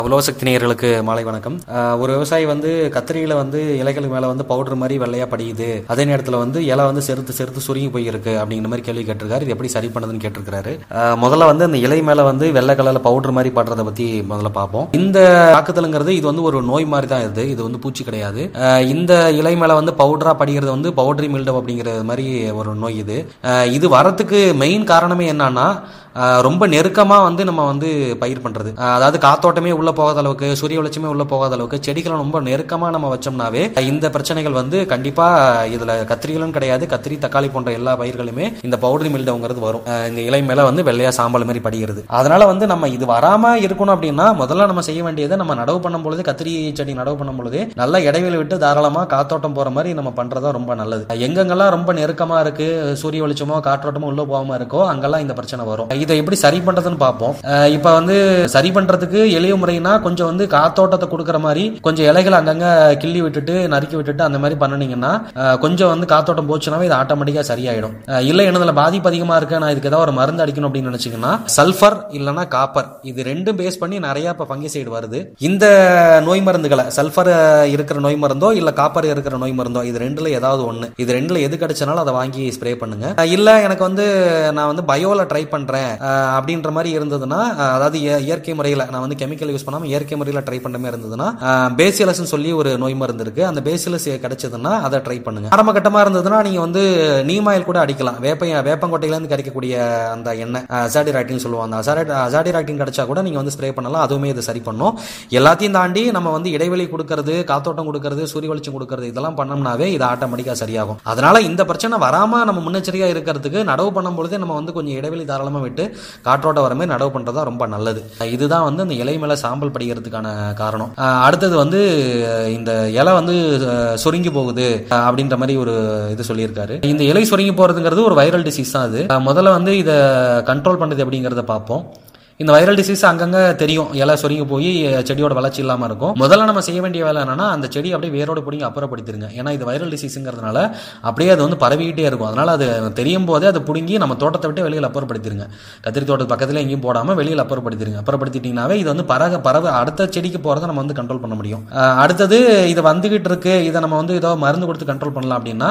உலோசக்தி நேயர்களுக்கு மாலை வணக்கம் அஹ் ஒரு விவசாயி வந்து கத்திரியில வந்து இலைகளுக்கு மேல வந்து பவுடர் மாதிரி வெள்ளையா படியுது அதே நேரத்துல வந்து இலை வந்து செருத்து செருத்து சுருங்கி போயிருக்கு அப்படிங்கிற மாதிரி கேள்வி கேட்டிருக்காரு இது எப்படி சரி பண்ணதுன்னு கேட்டிருக்காரு அஹ் முதல்ல வந்து அந்த இலை மேல வந்து வெள்ளை கலர்ல பவுடர் மாதிரி படுறத பத்தி முதல்ல பார்ப்போம் இந்த தாக்குதலுங்கிறது இது வந்து ஒரு நோய் மாதிரி தான் இது இது வந்து பூச்சி கிடையாது அஹ் இந்த இலை மேல வந்து பவுடரா படிக்கிறது வந்து பவுடரி மில்டவ் அப்படிங்கிற மாதிரி ஒரு நோய் இது அஹ் இது வரத்துக்கு மெயின் காரணமே என்னன்னா ஆஹ் ரொம்ப நெருக்கமா வந்து நம்ம வந்து பயிர் பண்றது ஆஹ் அதாவது காத்தோட்டமே உள்ள போகாத அளவுக்கு சூரிய வெளிச்சமே உள்ள போகாத அளவுக்கு செடிகளை ரொம்ப நெருக்கமா நம்ம வச்சோம்னாவே இந்த பிரச்சனைகள் வந்து கண்டிப்பா இதுல கத்திரிகளும் கிடையாது கத்திரி தக்காளி போன்ற எல்லா பயிர்களுமே இந்த பவுடரி மில்டவுங்கிறது வரும் ஆஹ் இந்த இலை மேல வந்து வெள்ளையா சாம்பல் மாதிரி படிகிறது அதனால வந்து நம்ம இது வராம இருக்கணும் அப்படின்னா முதல்ல நம்ம செய்ய வேண்டியது நம்ம நடவு பண்ணும் பொழுது கத்திரி செடி நடவு பண்ணும் பொழுது நல்ல இடைவெளி விட்டு தாராளமா காத்தோட்டம் போற மாதிரி நம்ம பண்றதா ரொம்ப நல்லது எங்கெங்கெல்லாம் ரொம்ப நெருக்கமா இருக்கு சூரிய வெளிச்சமோ காற்றோட்டமோ உள்ள போகாம இருக்கோ அங்கெல்லாம் இந்த பிரச்சனை வரும் இதை எப்படி சரி பண்றதுன்னு பார்ப்போம் அஹ் இப்ப வந்து சரி பண்றதுக்கு எளிய முறைனா கொஞ்சம் வந்து காத்தோட்டத்தை கொடுக்குற மாதிரி கொஞ்சம் இலைகளை அங்கங்க கிள்ளி விட்டுட்டு நறுக்கி விட்டுட்டு அந்த மாதிரி பண்ணுனீங்கன்னா அஹ் கொஞ்சம் வந்து காத்தோட்டம் போச்சுனாவே இது ஆட்டோமேட்டிக்கா சரியாயிடும் அஹ் இல்ல என்னதுல பாதிப்பு அதிகமா இருக்கு நான் இதுக்கு ஏதாவது ஒரு மருந்து அடிக்கணும் அப்படின்னு நினைச்சீங்கன்னா சல்ஃபர் இல்லைன்னா காப்பர் இது ரெண்டும் பேஸ் பண்ணி நிறைய இப்ப ஃபங்கிசைடு வருது இந்த நோய் மருந்துகளை சல்ஃபர் இருக்கிற நோய் மருந்தோ இல்ல காப்பர் இருக்கிற நோய் மருந்தோ இது ரெண்டுல ஏதாவது ஒண்ணு இது ரெண்டுல எது கிடைச்சனாலும் அதை வாங்கி ஸ்ப்ரே பண்ணுங்க அஹ் இல்ல எனக்கு வந்து நான் வந்து பயோல ட்ரை பண்றேன் அஹ் அப்படின்ற மாதிரி இருந்ததுன்னா அஹ் அதாவது இய- இயற்கை முறையில் நான் வந்து கெமிக்கல் யூஸ் பண்ணாம இயற்கை முறையில் ட்ரை பண்ற மாதிரி இருந்ததுன்னா பேசியலஸ் சொல்லி ஒரு நோய் மருந்து இருக்கு அந்த பேசியலஸ் கிடைச்சதுன்னா அதை ட்ரை பண்ணுங்க ஆரம்ப கட்டமா இருந்ததுன்னா நீங்க வந்து நீம் ஆயில் கூட அடிக்கலாம் வேப்ப வேப்பங்கொட்டையில இருந்து கிடைக்கக்கூடிய அந்த எண்ணெய் அசாடிராக்டின் சொல்லுவாங்க அந்த அசாடிராக்டின் கிடைச்சா கூட நீங்க வந்து ஸ்ப்ரே பண்ணலாம் அதுவுமே இது சரி பண்ணும் எல்லாத்தையும் தாண்டி நம்ம வந்து இடைவெளி கொடுக்கறது காத்தோட்டம் கொடுக்கறது சூரிய வெளிச்சம் கொடுக்கறது இதெல்லாம் பண்ணோம்னாவே இது ஆட்டோமேட்டிக்கா சரியாகும் அதனால இந்த பிரச்சனை வராம நம்ம முன்னெச்சரிக்கையா இருக்கிறதுக்கு நடவு பண்ணும் பொழுதே நம்ம வந்து கொஞ்சம் இடைவெளி தாராளமா விட்டு காற்றோட்டம் வர மாதிரி நடவு பண்றதா ரொம்ப நல்லது இதுதான் வந்து அந்த இலை மேல சாம்பல் படிக்கிறதுக்கான காரணம் அஹ் அடுத்தது வந்து அஹ் இந்த இலை வந்து அஹ், சுருங்கி போகுது அஹ், அப்படின்ற மாதிரி ஒரு இது சொல்லியிருக்காரு இந்த இலை சுருங்கி போறதுங்கிறது ஒரு வைரல் டிசீஸ் தான் அது அஹ் முதல்ல வந்து இதை கண்ட்ரோல் பண்றது எப்படிங்கிறத பார்ப்போம் இந்த வைரல் டிசீஸ் அங்கங்க தெரியும் இலை சொருங்கி போய் செடியோட வளர்ச்சி இல்லாம இருக்கும் முதல்ல நம்ம செய்ய வேண்டிய வேலை என்னன்னா அந்த செடி அப்படியே வேரோட பிடிங்க அப்புறப்படுத்திருங்க ஏன்னா இது வைரல் டிசீஸுங்கிறதுனால அப்படியே அது வந்து பரவிக்கிட்டே இருக்கும் அதனால அது தெரியும் போதே அதை பிடுங்கி நம்ம தோட்டத்தை விட்டு வெளியில் அப்புறப்படுத்திருங்க கத்திரி தோட்டத்து பக்கத்துல எங்கேயும் போடாம வெளியில் அப்புறப்படுத்திருங்க அப்புறப்படுத்திட்டீங்கன்னாவே இது வந்து பரக பரவ அடுத்த செடிக்கு போறதை நம்ம வந்து கண்ட்ரோல் பண்ண முடியும் அஹ் அடுத்தது இது வந்துகிட்டு இருக்கு இதை நம்ம வந்து ஏதோ மருந்து கொடுத்து கண்ட்ரோல் பண்ணலாம் அப்படின்னா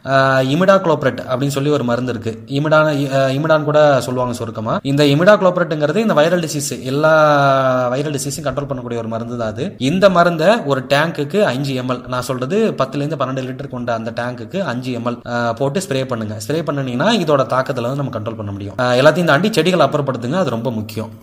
இமிடா குளோப்ரெட் அப்படின்னு சொல்லி ஒரு மருந்து இருக்கு இமிடான் இமிடான் கூட சொல்லுவாங்க சுருக்கமா இந்த இமிடா குளோப்ரெட்டுங்கிறது இந்த வைரல் டிசீஸ் எல்லா வைரல் டிசீஸும் கண்ட்ரோல் பண்ணக்கூடிய ஒரு மருந்து தான் அது இந்த மருந்தை ஒரு டேங்க்குக்கு அஞ்சு எம்எல் நான் சொல்றது பத்துல இருந்து பன்னெண்டு லிட்டர் கொண்ட அந்த டேங்க்குக்கு அஞ்சு எம்எல் போட்டு ஸ்ப்ரே பண்ணுங்க ஸ்ப்ரே பண்ணீங்கன்னா இதோட தாக்கத்துல வந்து நம்ம கண்ட்ரோல் பண்ண முடியும் அஹ் எல்லாத்தையும் தாண்டி செடிகள் அப்புறப்படுத்துங்க அது ரொம்ப முக்கியம்